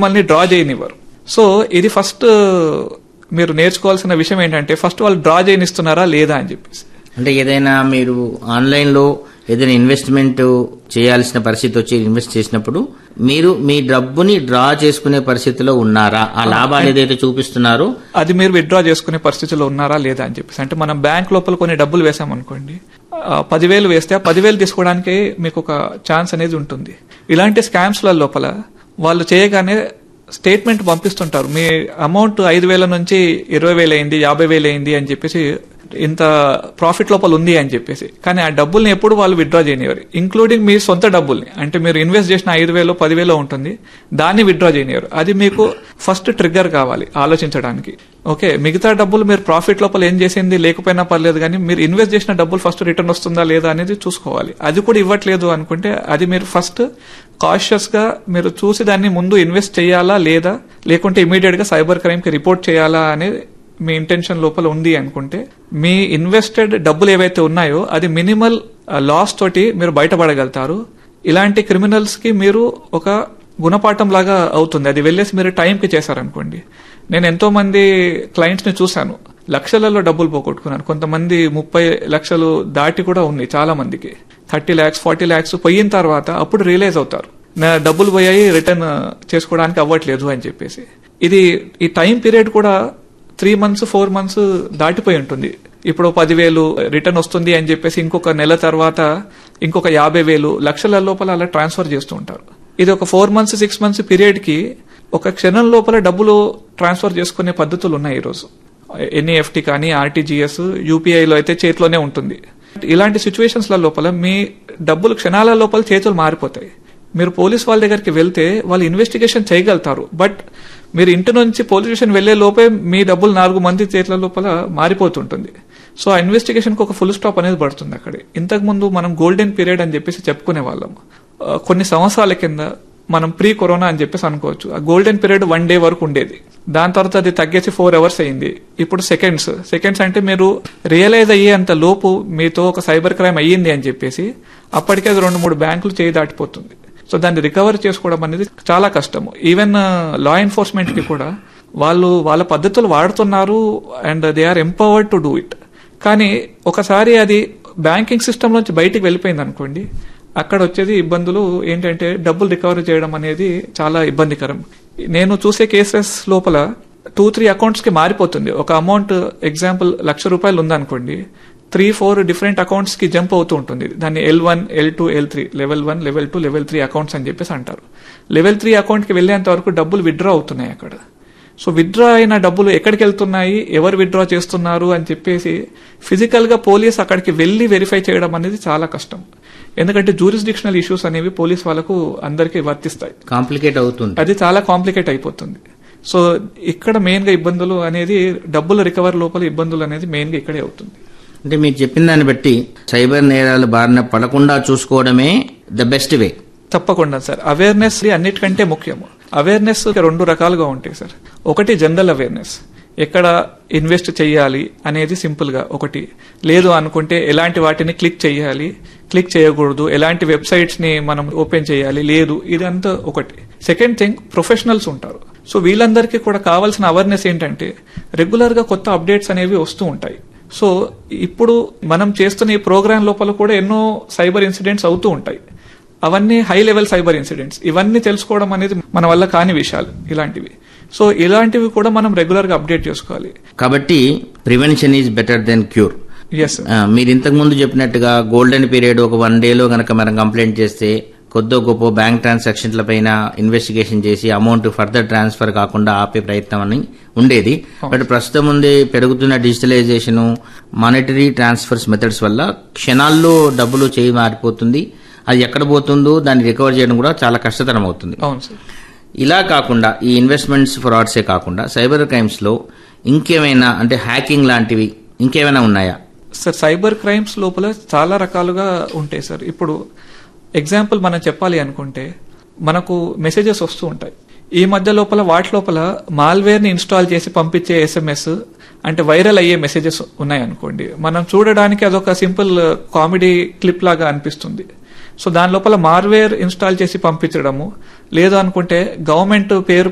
మిమ్మల్ని డ్రా చేయనివ్వరు సో ఇది ఫస్ట్ మీరు నేర్చుకోవాల్సిన విషయం ఏంటంటే ఫస్ట్ వాళ్ళు డ్రా చేయనిస్తున్నారా లేదా అని చెప్పేసి అంటే ఏదైనా మీరు ఆన్లైన్ లో ఏదైనా ఇన్వెస్ట్మెంట్ చేయాల్సిన పరిస్థితి వచ్చి ఇన్వెస్ట్ చేసినప్పుడు మీరు మీ డబ్బుని డ్రా చేసుకునే పరిస్థితిలో ఉన్నారా ఆ లాభాలు ఏదైతే చూపిస్తున్నారో అది మీరు విత్డ్రా చేసుకునే పరిస్థితిలో ఉన్నారా లేదా అని చెప్పేసి అంటే మనం బ్యాంక్ లోపల కొన్ని డబ్బులు వేసామనుకోండి ఆ పదివేలు వేస్తే ఆ పదివేలు తీసుకోవడానికి మీకు ఒక ఛాన్స్ అనేది ఉంటుంది ఇలాంటి స్కామ్స్ల లోపల వాళ్ళు చేయగానే స్టేట్మెంట్ పంపిస్తుంటారు మీ అమౌంట్ ఐదు వేల నుంచి ఇరవై వేలు అయింది యాభై వేలు అయింది అని చెప్పేసి ఇంత ప్రాఫిట్ లోపల ఉంది అని చెప్పేసి కానీ ఆ డబ్బుల్ని ఎప్పుడు వాళ్ళు విత్డ్రా చేయనివ్వరు ఇంక్లూడింగ్ మీ సొంత డబ్బుల్ని అంటే మీరు ఇన్వెస్ట్ చేసిన ఐదు వేలు పదివేలు ఉంటుంది దాన్ని విత్డ్రా చేయనివ్వరు అది మీకు ఫస్ట్ ట్రిగ్గర్ కావాలి ఆలోచించడానికి ఓకే మిగతా డబ్బులు మీరు ప్రాఫిట్ లోపల ఏం చేసింది లేకపోయినా పర్లేదు కానీ మీరు ఇన్వెస్ట్ చేసిన డబ్బులు ఫస్ట్ రిటర్న్ వస్తుందా లేదా అనేది చూసుకోవాలి అది కూడా ఇవ్వట్లేదు అనుకుంటే అది మీరు ఫస్ట్ కాషియస్ గా మీరు చూసి దాన్ని ముందు ఇన్వెస్ట్ చేయాలా లేదా లేకుంటే ఇమీడియట్ గా సైబర్ క్రైమ్ కి రిపోర్ట్ చేయాలా అనేది మీ ఇంటెన్షన్ లోపల ఉంది అనుకుంటే మీ ఇన్వెస్టెడ్ డబ్బులు ఏవైతే ఉన్నాయో అది మినిమల్ లాస్ తోటి మీరు బయటపడగలుగుతారు ఇలాంటి క్రిమినల్స్ కి మీరు ఒక గుణపాఠం లాగా అవుతుంది అది వెళ్ళేసి మీరు టైంకి చేశారనుకోండి నేను ఎంతో మంది క్లయింట్స్ ని చూశాను లక్షలలో డబ్బులు పోగొట్టుకున్నాను కొంతమంది ముప్పై లక్షలు దాటి కూడా ఉంది చాలా మందికి థర్టీ ల్యాక్స్ ఫార్టీ ల్యాక్స్ పోయిన తర్వాత అప్పుడు రియలైజ్ అవుతారు నా డబ్బులు పోయాయి రిటర్న్ చేసుకోవడానికి అవ్వట్లేదు అని చెప్పేసి ఇది ఈ టైం పీరియడ్ కూడా త్రీ మంత్స్ ఫోర్ మంత్స్ దాటిపోయి ఉంటుంది ఇప్పుడు పదివేలు రిటర్న్ వస్తుంది అని చెప్పేసి ఇంకొక నెల తర్వాత ఇంకొక యాభై వేలు లక్షల లోపల అలా ట్రాన్స్ఫర్ చేస్తూ ఉంటారు ఇది ఒక four months six months period కి ఒక క్షణం లోపల డబ్బులు ట్రాన్స్ఫర్ చేసుకునే పద్ధతులు ఉన్నాయి ఈరోజు ఎన్ఈఎఫ్టి కానీ ఆర్టీజీఎస్ యూపీఐలో అయితే చేతిలోనే ఉంటుంది ఇలాంటి సిచ్యువేషన్స్ లోపల మీ డబ్బులు క్షణాల లోపల చేతులు మారిపోతాయి మీరు పోలీస్ వాళ్ళ దగ్గరికి వెళ్తే వాళ్ళు ఇన్వెస్టిగేషన్ చేయగలుగుతారు బట్ మీరు ఇంటి నుంచి పోలీస్ స్టేషన్ వెళ్లే లోపే మీ డబ్బులు నాలుగు మంది చేతుల లోపల మారిపోతుంటుంది సో ఆ ఇన్వెస్టిగేషన్ కు ఒక ఫుల్ స్టాప్ అనేది పడుతుంది అక్కడ ఇంతకు ముందు మనం గోల్డెన్ పీరియడ్ అని చెప్పేసి చెప్పుకునే వాళ్ళం ఆ, కొన్ని సంవత్సరాల కింద మనం ప్రీ కరోనా అని చెప్పేసి అనుకోవచ్చు ఆ గోల్డెన్ పీరియడ్ వన్ డే వరకు ఉండేది దాని తర్వాత అది తగ్గేసి ఫోర్ అవర్స్ అయింది ఇప్పుడు సెకండ్స్ సెకండ్స్ అంటే మీరు రియలైజ్ అయ్యేంత లోపు మీతో ఒక సైబర్ క్రైమ్ అయ్యింది అని చెప్పేసి అప్పటికే అది రెండు మూడు బ్యాంకులు చేయి దాటిపోతుంది సో దాన్ని రికవర్ చేసుకోవడం అనేది చాలా కష్టము ఈవెన్ లా ఎన్ఫోర్స్మెంట్ కి కూడా వాళ్ళు వాళ్ళ పద్ధతులు వాడుతున్నారు and they are empowered to do it కానీ ఒకసారి అది బ్యాంకింగ్ సిస్టమ్ నుంచి బయటికి వెళ్ళిపోయింది అనుకోండి అక్కడ వచ్చేది ఇబ్బందులు ఏంటంటే డబ్బులు రికవర్ చేయడం అనేది చాలా ఇబ్బందికరం నేను చూసే కేసెస్ లోపల టూ త్రీ అకౌంట్స్ కి మారిపోతుంది ఒక అమౌంట్ ఎగ్జాంపుల్ లక్ష రూపాయలు ఉందనుకోండి త్రీ ఫోర్ డిఫరెంట్ అకౌంట్స్ కి జంప్ అవుతూ ఉంటుంది దాన్ని L one L two L three level one level two level three accounts అని చెప్పేసి అంటారు లెవెల్ త్రీ అకౌంట్ కి వెళ్లేంత వరకు డబ్బులు విత్డ్రా అవుతున్నాయి అక్కడ సో విత్డ్రా అయిన డబ్బులు ఎక్కడికి వెళ్తున్నాయి ఎవరు విత్డ్రా చేస్తున్నారు అని చెప్పేసి ఫిజికల్ గా పోలీస్ అక్కడికి వెళ్లి వెరిఫై చేయడం అనేది చాలా కష్టం ఎందుకంటే జూరిస్డిక్షనల్ ఇష్యూస్ అనేవి పోలీస్ వాళ్ళకు అందరికీ వర్తిస్తాయి కాంప్లికేట్ అవుతుంది అది చాలా కాంప్లికేట్ అయిపోతుంది సో ఇక్కడ మెయిన్ గా ఇబ్బందులు అనేది డబ్బుల రికవర్ లోపల ఇబ్బందులు అనేది మెయిన్ గా ఇక్కడే అవుతుంది అంటే మీరు చెప్పిన దాన్ని బట్టి సైబర్ నేరాలు బారిన పడకుండా చూసుకోవడమే ద బెస్ట్ వే తప్పకుండా సార్ అవేర్నెస్ అన్నిటికంటే ముఖ్యము అవేర్నెస్ రెండు రకాలుగా ఉంటాయి సార్ ఒకటి జనరల్ అవేర్నెస్ ఎక్కడ ఇన్వెస్ట్ చేయాలి అనేది సింపుల్ గా ఒకటి లేదు అనుకుంటే ఎలాంటి వాటిని క్లిక్ చేయాలి క్లిక్ చేయకూడదు ఎలాంటి వెబ్సైట్స్ ని మనం ఓపెన్ చేయాలి లేదు ఇదంతా ఒకటి సెకండ్ థింగ్ ప్రొఫెషనల్స్ ఉంటారు సో వీళ్ళందరికీ కూడా కావాల్సిన అవేర్నెస్ ఏంటంటే రెగ్యులర్ గా కొత్త అప్డేట్స్ అనేవి వస్తూ ఉంటాయి సో ఇప్పుడు మనం చేస్తున్న ఈ ప్రోగ్రామ్ లోపల కూడా ఎన్నో సైబర్ ఇన్సిడెంట్స్ అవుతూ ఉంటాయి అవన్నీ హై లెవెల్ సైబర్ ఇన్సిడెంట్స్ ఇవన్నీ తెలుసుకోవడం అనేది మన వల్ల కాని విషయాలు ఇలాంటివి సో ఇలాంటివి కూడా మనం రెగ్యులర్ గా అప్డేట్ చేసుకోవాలి కాబట్టి prevention is better than cure yes మీరు ఇంతకు ముందు చెప్పినట్టుగా గోల్డెన్ పీరియడ్ ఒక వన్ డేలో గనక మనం కంప్లైంట్ చేస్తే కొద్దో గొప్ప బ్యాంక్ ట్రాన్సాక్షన్ల పైన ఇన్వెస్టిగేషన్ చేసి అమౌంట్ ఫర్దర్ ట్రాన్స్ఫర్ కాకుండా ఆపే ప్రయత్నం అని ఉండేది బట్ ప్రస్తుతం ఉంది పెరుగుతున్న డిజిటలైజేషన్ మానిటరీ ట్రాన్స్ఫర్స్ మెథడ్స్ వల్ల క్షణాల్లో డబ్బులు చేయి మారిపోతుంది అది ఎక్కడ పోతుందో దాన్ని రికవర్ చేయడం కూడా చాలా కష్టతరం అవుతుంది అవును సార్ ఇలా కాకుండా ఈ ఇన్వెస్ట్మెంట్స్ ఫ్రాడ్సే కాకుండా సైబర్ క్రైమ్స్ లో ఇంకేమైనా అంటే హ్యాకింగ్ లాంటివి ఇంకేమైనా ఉన్నాయా సార్ సైబర్ క్రైమ్స్ లోపల చాలా రకాలుగా ఉంటాయి సార్ ఇప్పుడు ఎగ్జాంపుల్ మనం చెప్పాలి అనుకుంటే మనకు మెసేజెస్ వస్తూ ఉంటాయి ఈ మధ్య లోపల వాటి లోపల మాల్వేర్ ని ఇన్స్టాల్ చేసి పంపించే ఎస్ఎంఎస్ అంటే వైరల్ అయ్యే మెసేజెస్ ఉన్నాయి అనుకోండి మనం చూడడానికి అదొక సింపుల్ కామెడీ క్లిప్ లాగా అనిపిస్తుంది సో దాని లోపల మార్వేర్ ఇన్స్టాల్ చేసి పంపించడము లేదు అనుకుంటే గవర్నమెంట్ పేరు